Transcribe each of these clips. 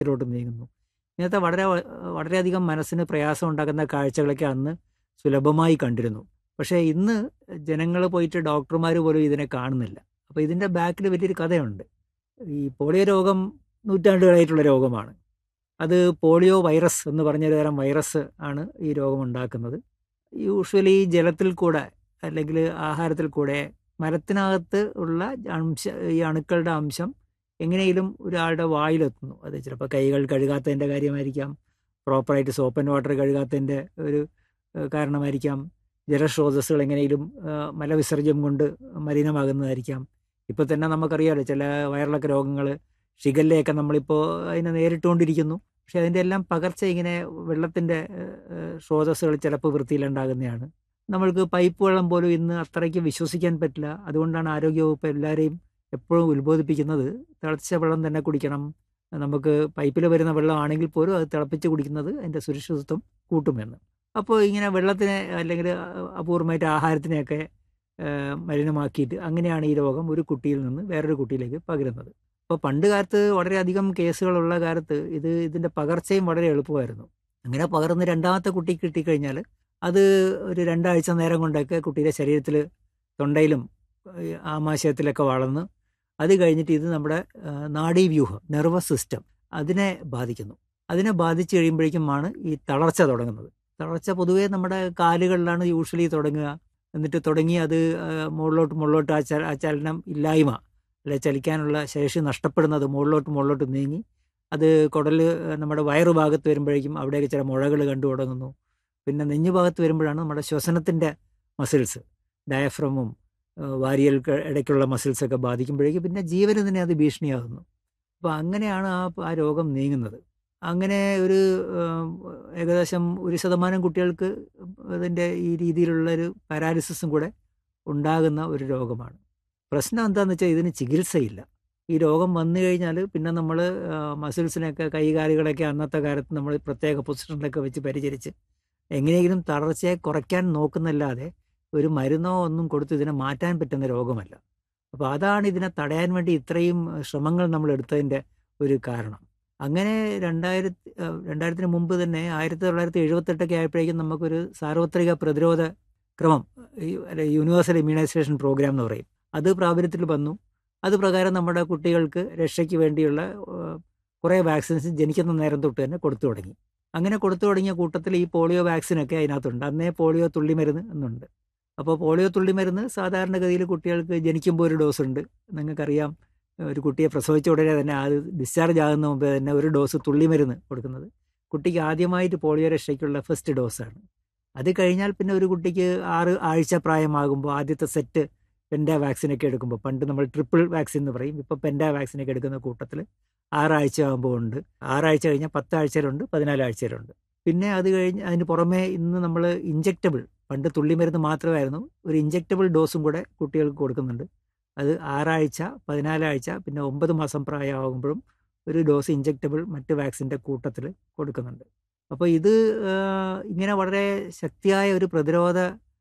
ോട്ട് നീങ്ങുന്നു ഇങ്ങനത്തെ വളരെ വളരെയധികം മനസ്സിന് പ്രയാസം ഉണ്ടാക്കുന്ന കാഴ്ചകളൊക്കെ അന്ന് സുലഭമായി കണ്ടിരുന്നു പക്ഷേ ഇന്ന് ജനങ്ങൾ പോയിട്ട് ഡോക്ടർമാർ പോലും ഇതിനെ കാണുന്നില്ല അപ്പോൾ ഇതിൻ്റെ ബാക്കിൽ വലിയൊരു കഥയുണ്ട് ഈ പോളിയോ രോഗം നൂറ്റാണ്ടുകളായിട്ടുള്ള രോഗമാണ് അത് പോളിയോ വൈറസ് എന്ന് പറഞ്ഞൊരു തരം വൈറസ് ആണ് ഈ രോഗം ഉണ്ടാക്കുന്നത് യൂഷ്വലി ജലത്തിൽ കൂടെ അല്ലെങ്കിൽ ആഹാരത്തിൽ കൂടെ മരത്തിനകത്ത് ഉള്ള അംശ ഈ അണുക്കളുടെ അംശം എങ്ങനെയും ഒരാളുടെ വായിലെത്തുന്നു അത് ചിലപ്പോൾ കൈകൾ കഴുകാത്തതിൻ്റെ കാര്യമായിരിക്കാം പ്രോപ്പറായിട്ട് സോപ്പ് ആൻഡ് വാട്ടർ കഴുകാത്തതിൻ്റെ ഒരു കാരണമായിരിക്കാം ജലസ്രോതസ്സുകൾ എങ്ങനെയും മലവിസർജ്യം കൊണ്ട് മലിനമാകുന്നതായിരിക്കാം ഇപ്പോൾ തന്നെ നമുക്കറിയാമല്ലോ ചില വയറിളക്ക രോഗങ്ങൾ ഷിഗല്ലയൊക്കെ നമ്മളിപ്പോൾ അതിനെ നേരിട്ടുകൊണ്ടിരിക്കുന്നു പക്ഷെ അതിൻ്റെ എല്ലാം പകർച്ച ഇങ്ങനെ വെള്ളത്തിൻ്റെ സ്രോതസ്സുകൾ ചിലപ്പോൾ വൃത്തിയിലുണ്ടാകുന്നതാണ് നമ്മൾക്ക് പൈപ്പ് വെള്ളം പോലും ഇന്ന് അത്രയ്ക്ക് വിശ്വസിക്കാൻ പറ്റില്ല അതുകൊണ്ടാണ് ആരോഗ്യവകുപ്പ് എല്ലാവരെയും എപ്പോഴും ഉത്ബോധിപ്പിക്കുന്നത് തിളച്ച വെള്ളം തന്നെ കുടിക്കണം നമുക്ക് പൈപ്പിൽ വരുന്ന വെള്ളമാണെങ്കിൽ പോലും അത് തിളപ്പിച്ച് കുടിക്കുന്നത് അതിൻ്റെ സുരക്ഷിതത്വം കൂട്ടുമെന്ന് അപ്പോൾ ഇങ്ങനെ വെള്ളത്തിനെ അല്ലെങ്കിൽ അപൂർവമായിട്ട് ആഹാരത്തിനെയൊക്കെ മലിനമാക്കിയിട്ട് അങ്ങനെയാണ് ഈ രോഗം ഒരു കുട്ടിയിൽ നിന്ന് വേറൊരു കുട്ടിയിലേക്ക് പകരുന്നത് അപ്പോൾ പണ്ട് കാലത്ത് വളരെയധികം കേസുകളുള്ള കാലത്ത് ഇത് ഇതിൻ്റെ പകർച്ചയും വളരെ എളുപ്പമായിരുന്നു അങ്ങനെ പകർന്ന് രണ്ടാമത്തെ കുട്ടി കിട്ടിക്കഴിഞ്ഞാൽ അത് ഒരു രണ്ടാഴ്ച നേരം കൊണ്ടൊക്കെ കുട്ടിയുടെ ശരീരത്തിൽ തൊണ്ടയിലും ആമാശയത്തിലൊക്കെ വളർന്ന് അത് കഴിഞ്ഞിട്ട് ഇത് നമ്മുടെ നാഡീവ്യൂഹം നെർവസ് സിസ്റ്റം അതിനെ ബാധിക്കുന്നു അതിനെ ബാധിച്ചു കഴിയുമ്പോഴേക്കുമാണ് ഈ തളർച്ച തുടങ്ങുന്നത് തളർച്ച പൊതുവേ നമ്മുടെ കാലുകളിലാണ് യൂഷ്വലി തുടങ്ങുക എന്നിട്ട് തുടങ്ങി അത് മുകളിലോട്ട് മുകളിലോട്ട് ആ ച ആ ചലനം ഇല്ലായ്മ അല്ലെ ചലിക്കാനുള്ള ശേഷി നഷ്ടപ്പെടുന്നത് മുകളിലോട്ട് മുകളിലോട്ട് നീങ്ങി അത് കുടൽ നമ്മുടെ വയറു ഭാഗത്ത് വരുമ്പോഴേക്കും അവിടെയൊക്കെ ചില മുഴകൾ കണ്ടു തുടങ്ങുന്നു പിന്നെ നെഞ്ഞു ഭാഗത്ത് വരുമ്പോഴാണ് നമ്മുടെ ശ്വസനത്തിൻ്റെ മസിൽസ് ഡയഫ്രമും വാരിയൽ ഇടയ്ക്കുള്ള മസിൽസൊക്കെ ബാധിക്കുമ്പോഴേക്കും പിന്നെ ജീവന് തന്നെ അത് ഭീഷണിയാകുന്നു അപ്പോൾ അങ്ങനെയാണ് ആ ആ രോഗം നീങ്ങുന്നത് അങ്ങനെ ഒരു ഏകദേശം ഒരു ശതമാനം കുട്ടികൾക്ക് അതിൻ്റെ ഈ രീതിയിലുള്ള ഒരു പാരാലിസിസും കൂടെ ഉണ്ടാകുന്ന ഒരു രോഗമാണ് പ്രശ്നം എന്താണെന്ന് വെച്ചാൽ ഇതിന് ചികിത്സയില്ല ഈ രോഗം വന്നു കഴിഞ്ഞാൽ പിന്നെ നമ്മൾ മസിൽസിനൊക്കെ കൈകാലുകളൊക്കെ അന്നത്തെ കാലത്ത് നമ്മൾ പ്രത്യേക പൊസിഷനിലൊക്കെ വെച്ച് പരിചരിച്ച് എങ്ങനെയെങ്കിലും തളർച്ചയെ കുറയ്ക്കാൻ നോക്കുന്നല്ലാതെ ഒരു മരുന്നോ ഒന്നും കൊടുത്ത് ഇതിനെ മാറ്റാൻ പറ്റുന്ന രോഗമല്ല അപ്പോൾ അതാണ് ഇതിനെ തടയാൻ വേണ്ടി ഇത്രയും ശ്രമങ്ങൾ നമ്മൾ എടുത്തതിൻ്റെ ഒരു കാരണം അങ്ങനെ രണ്ടായിരത്തി രണ്ടായിരത്തിന് മുമ്പ് തന്നെ ആയിരത്തി തൊള്ളായിരത്തി എഴുപത്തെട്ടൊക്കെ ആയപ്പോഴേക്കും നമുക്കൊരു സാർവത്രിക പ്രതിരോധ ക്രമം അല്ലെ യൂണിവേഴ്സൽ ഇമ്മ്യൂണൈസേഷൻ പ്രോഗ്രാം എന്ന് പറയും അത് പ്രാബല്യത്തിൽ വന്നു അത് പ്രകാരം നമ്മുടെ കുട്ടികൾക്ക് രക്ഷയ്ക്ക് വേണ്ടിയുള്ള കുറേ വാക്സിൻസ് ജനിക്കുന്ന നേരം തൊട്ട് തന്നെ കൊടുത്തു തുടങ്ങി അങ്ങനെ കൊടുത്തു തുടങ്ങിയ കൂട്ടത്തിൽ ഈ പോളിയോ വാക്സിനൊക്കെ അതിനകത്തുണ്ട് അന്നേ പോളിയോ തുള്ളിമരുന്ന് എന്നുണ്ട് അപ്പോൾ പോളിയോ തുള്ളിമരുന്ന് സാധാരണഗതിയിൽ കുട്ടികൾക്ക് ജനിക്കുമ്പോൾ ഒരു ഡോസ് ഉണ്ട് നിങ്ങൾക്കറിയാം ഒരു കുട്ടിയെ പ്രസവിച്ച ഉടനെ തന്നെ അത് ഡിസ്ചാർജ് ആകുന്ന മുമ്പേ തന്നെ ഒരു ഡോസ് തുള്ളിമരുന്ന് കൊടുക്കുന്നത് കുട്ടിക്ക് ആദ്യമായിട്ട് പോളിയോ രക്ഷയ്ക്കുള്ള ഫസ്റ്റ് ഡോസാണ് അത് കഴിഞ്ഞാൽ പിന്നെ ഒരു കുട്ടിക്ക് ആറ് ആഴ്ച പ്രായമാകുമ്പോൾ ആദ്യത്തെ സെറ്റ് പെൻഡ വാക്സിനൊക്കെ എടുക്കുമ്പോൾ പണ്ട് നമ്മൾ ട്രിപ്പിൾ വാക്സിൻ എന്ന് പറയും ഇപ്പോൾ പെൻഡ വാക്സിനൊക്കെ എടുക്കുന്ന കൂട്ടത്തിൽ ആറാഴ്ച ആകുമ്പോൾ ഉണ്ട് ആറാഴ്ച കഴിഞ്ഞാൽ പത്താഴ്ചയിലുണ്ട് പതിനാലാഴ്ചയിലുണ്ട് പിന്നെ അത് കഴിഞ്ഞ് അതിന് പുറമേ ഇന്ന് നമ്മൾ ഇഞ്ചെക്റ്റബിൾ പണ്ട് തുള്ളിമരുന്ന് മാത്രമായിരുന്നു ഒരു ഇഞ്ചെക്റ്റബിൾ ഡോസും കൂടെ കുട്ടികൾക്ക് കൊടുക്കുന്നുണ്ട് അത് ആറാഴ്ച പതിനാലാഴ്ച പിന്നെ ഒമ്പത് മാസം പ്രായമാകുമ്പോഴും ഒരു ഡോസ് ഇഞ്ചെക്റ്റബിൾ മറ്റ് വാക്സിൻ്റെ കൂട്ടത്തിൽ കൊടുക്കുന്നുണ്ട് അപ്പോൾ ഇത് ഇങ്ങനെ വളരെ ശക്തിയായ ഒരു പ്രതിരോധ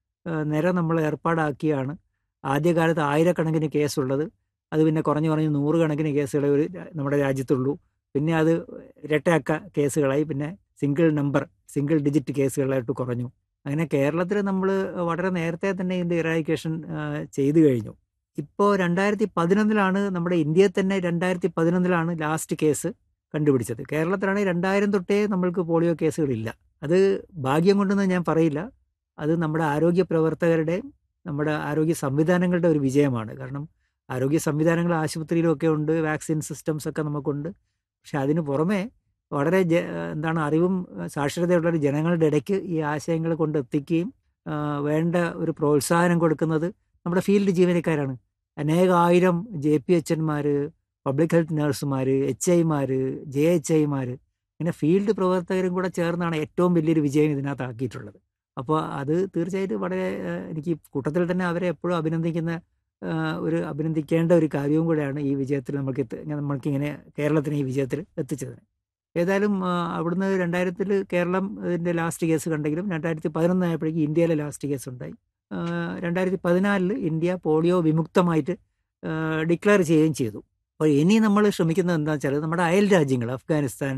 നിര നമ്മൾ ഏർപ്പാടാക്കിയാണ് ആദ്യകാലത്ത് ആയിരക്കണക്കിന് കേസുള്ളത് അത് പിന്നെ കുറഞ്ഞു കുറഞ്ഞ് നൂറുകണക്കിന് കേസുകളെ ഒരു നമ്മുടെ രാജ്യത്തുള്ളൂ പിന്നെ അത് ഇരട്ടയാക്ക കേസുകളായി പിന്നെ സിംഗിൾ നമ്പർ സിംഗിൾ ഡിജിറ്റ് കേസുകളായിട്ട് കുറഞ്ഞു അങ്ങനെ കേരളത്തിൽ നമ്മൾ വളരെ നേരത്തെ തന്നെ ഇതിൻ്റെ ഇറായിക്കേഷൻ ചെയ്തു കഴിഞ്ഞു ഇപ്പോൾ രണ്ടായിരത്തി പതിനൊന്നിലാണ് നമ്മുടെ ഇന്ത്യയിൽ തന്നെ രണ്ടായിരത്തി പതിനൊന്നിലാണ് ലാസ്റ്റ് കേസ് കണ്ടുപിടിച്ചത് കേരളത്തിലാണെങ്കിൽ രണ്ടായിരം തൊട്ടേ നമ്മൾക്ക് പോളിയോ കേസുകളില്ല അത് ഭാഗ്യം കൊണ്ടെന്ന് ഞാൻ പറയില്ല അത് നമ്മുടെ ആരോഗ്യ പ്രവർത്തകരുടെയും നമ്മുടെ ആരോഗ്യ സംവിധാനങ്ങളുടെ ഒരു വിജയമാണ് കാരണം ആരോഗ്യ സംവിധാനങ്ങൾ ആശുപത്രിയിലും ഒക്കെ ഉണ്ട് വാക്സിൻ സിസ്റ്റംസ് ഒക്കെ നമുക്കുണ്ട് പക്ഷെ അതിന് പുറമെ വളരെ എന്താണ് അറിവും സാക്ഷരതയുള്ള ജനങ്ങളുടെ ഇടയ്ക്ക് ഈ ആശയങ്ങൾ കൊണ്ട് എത്തിക്കുകയും വേണ്ട ഒരു പ്രോത്സാഹനം കൊടുക്കുന്നത് നമ്മുടെ ഫീൽഡ് ജീവനക്കാരാണ് അനേകായിരം ജെ പി എച്ച് എൻമാർ പബ്ലിക് ഹെൽത്ത് നഴ്സുമാർ എച്ച് ഐമാർ ജെ എച്ച് ഐമാർ ഇങ്ങനെ ഫീൽഡ് പ്രവർത്തകരും കൂടെ ചേർന്നാണ് ഏറ്റവും വലിയൊരു വിജയം ഇതിനകത്ത് ആക്കിയിട്ടുള്ളത് അപ്പോൾ അത് തീർച്ചയായിട്ടും വളരെ എനിക്ക് കൂട്ടത്തിൽ തന്നെ അവരെ എപ്പോഴും അഭിനന്ദിക്കുന്ന ഒരു അഭിനന്ദിക്കേണ്ട ഒരു കാര്യവും കൂടെയാണ് ഈ വിജയത്തിൽ നമുക്ക് നമ്മൾക്കിങ്ങനെ കേരളത്തിന് ഈ വിജയത്തിൽ എത്തിച്ചത് ഏതായാലും അവിടുന്ന് രണ്ടായിരത്തിൽ കേരളം ഇതിൻ്റെ ലാസ്റ്റ് കേസ് കണ്ടെങ്കിലും രണ്ടായിരത്തി പതിനൊന്ന് ആയപ്പോഴേക്കും ഇന്ത്യയിലെ ലാസ്റ്റ് കേസ് ഉണ്ടായി രണ്ടായിരത്തി പതിനാലിൽ ഇന്ത്യ പോളിയോ വിമുക്തമായിട്ട് ഡിക്ലെയർ ചെയ്യുകയും ചെയ്തു അപ്പോൾ ഇനി നമ്മൾ ശ്രമിക്കുന്നത് എന്താ വെച്ചാൽ നമ്മുടെ അയൽ രാജ്യങ്ങൾ അഫ്ഗാനിസ്ഥാൻ